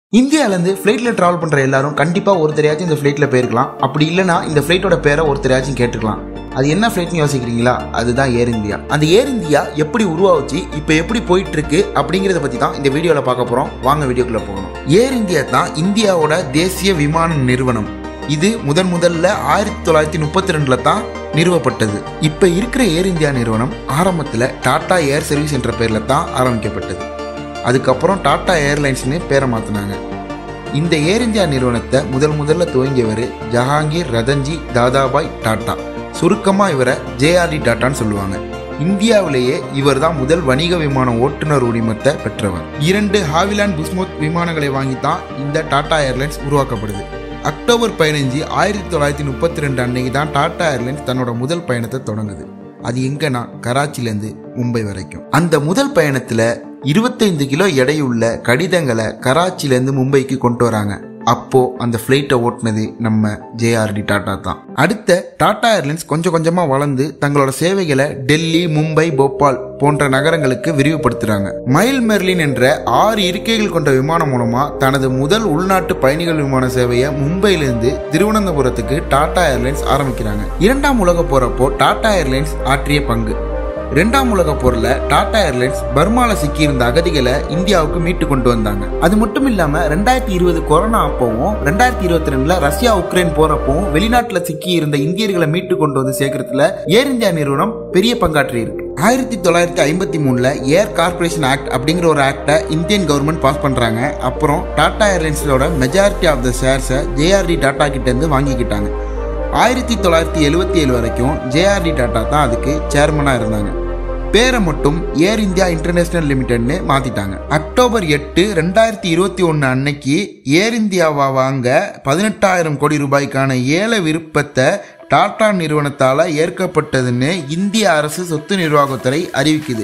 இந்தியாவிலேருந்து ஃப்ளைட்டில் ட்ராவல் பண்ணுற எல்லாரும் கண்டிப்பாக ஒருத்தரையாச்சும் இந்த ஃப்ளைட்டில் போயிருக்கலாம் அப்படி இல்லைனா இந்த ஃப்ளைட்டோட பேரை ஒருத்தரையாச்சும் கேட்டுக்கலாம் அது என்ன ஃப்ளைட்னு யோசிக்கிறீங்களா அதுதான் ஏர் இந்தியா அந்த ஏர் இந்தியா எப்படி உருவாச்சு இப்போ எப்படி போயிட்டு இருக்கு அப்படிங்கிறத பற்றி தான் இந்த வீடியோவில் பார்க்க போகிறோம் வாங்க வீடியோக்குள்ளே போகணும் ஏர் இந்தியா தான் இந்தியாவோட தேசிய விமான நிறுவனம் இது முதன் முதல்ல ஆயிரத்தி தொள்ளாயிரத்தி முப்பத்தி ரெண்டுல தான் நிறுவப்பட்டது இப்போ இருக்கிற ஏர் இந்தியா நிறுவனம் ஆரம்பத்தில் டாடா ஏர் சர்வீஸ் என்ற பேரில் தான் ஆரம்பிக்கப்பட்டது அதுக்கப்புறம் டாடா ஏர்லைன்ஸ்னு பேரை மாற்றினாங்க இந்த ஏர் இந்தியா நிறுவனத்தை முதல் முதல்ல துவங்கியவர் ஜஹாங்கீர் ரதன்ஜி தாதாபாய் டாடா சுருக்கமாக இவரை ஜேஆர்டி டாட்டான்னு சொல்லுவாங்க இந்தியாவிலேயே இவர் தான் முதல் வணிக விமான ஓட்டுநர் உரிமத்தை பெற்றவர் இரண்டு ஹாவிலாண்ட் புஸ்மோத் விமானங்களை வாங்கி தான் இந்த டாடா ஏர்லைன்ஸ் உருவாக்கப்படுது அக்டோபர் பதினஞ்சு ஆயிரத்தி தொள்ளாயிரத்தி முப்பத்தி ரெண்டு அன்னைக்கு தான் டாடா ஏர்லைன்ஸ் தன்னோட முதல் பயணத்தை தொடங்குது அது எங்கன்னா கராச்சிலேருந்து மும்பை வரைக்கும் அந்த முதல் பயணத்துல இருபத்தைந்து கிலோ எடையுள்ள கடிதங்களை கராச்சிலேருந்து மும்பைக்கு கொண்டு வராங்க அப்போ அந்த ஃப்ளைட்டை ஓட்டுனது நம்ம ஜேஆர்டி டாடா தான் அடுத்த டாடா ஏர்லைன்ஸ் கொஞ்சம் கொஞ்சமா வளர்ந்து தங்களோட சேவைகளை டெல்லி மும்பை போபால் போன்ற நகரங்களுக்கு விரிவுபடுத்துறாங்க மைல் மெர்லின் என்ற ஆறு இருக்கைகள் கொண்ட விமானம் மூலமா தனது முதல் உள்நாட்டு பயணிகள் விமான சேவையை மும்பையிலிருந்து திருவனந்தபுரத்துக்கு டாடா ஏர்லைன்ஸ் ஆரம்பிக்கிறாங்க இரண்டாம் உலக போறப்போ டாடா ஏர்லைன்ஸ் ஆற்றிய பங்கு ரெண்டாம் உலக போர்ல டாடா ஏர்லைன்ஸ் பர்மால சிக்கியிருந்த அகதிகளை இந்தியாவுக்கு மீட்டு கொண்டு வந்தாங்க அது மட்டும் இல்லாம ரெண்டாயிரத்தி இருபது கொரோனா அப்பவும் ரெண்டாயிரத்தி இருபத்தி ரெண்டுல ரஷ்யா உக்ரைன் போறப்பவும் வெளிநாட்டுல சிக்கி இருந்த இந்தியர்களை மீட்டு கொண்டு வந்து சேர்க்கறதுல ஏர் இந்தியா நிறுவனம் பெரிய பங்காற்றி இருக்கு ஆயிரத்தி தொள்ளாயிரத்தி ஐம்பத்தி மூணுல ஏர் கார்பரேஷன் ஆக்ட் அப்படிங்கிற ஒரு ஆக்டை இந்தியன் கவர்மெண்ட் பாஸ் பண்றாங்க அப்புறம் டாடா ஏர்லைன்ஸோட மெஜாரிட்டி ஆஃப் த ஷேர்ஸை ஜேஆர்டி டாடா கிட்ட இருந்து வாங்கிக்கிட்டாங்க ஆயிரத்தி தொள்ளாயிரத்தி எழுவத்தி ஏழு வரைக்கும் ஜேஆர்டி டாடா தான் அதுக்கு சேர்மனாக இருந்தாங்க பேரை மட்டும் ஏர் இந்தியா இன்டர்நேஷனல் லிமிடெட்னு மாத்திட்டாங்க அக்டோபர் எட்டு ரெண்டாயிரத்தி இருபத்தி ஒன்று அன்னைக்கு ஏர் இந்தியாவா வாங்க பதினெட்டாயிரம் கோடி ரூபாய்க்கான ஏல விருப்பத்தை டாடா நிறுவனத்தால் ஏற்கப்பட்டதுன்னு இந்திய அரசு சொத்து நிர்வாகத்துறை அறிவிக்குது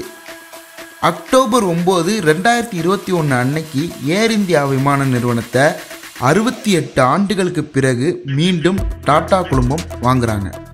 அக்டோபர் ஒம்பது ரெண்டாயிரத்தி இருபத்தி ஒன்று அன்னைக்கு ஏர் இந்தியா விமான நிறுவனத்தை அறுபத்தி எட்டு ஆண்டுகளுக்கு பிறகு மீண்டும் டாடா குழுமம் வாங்குறாங்க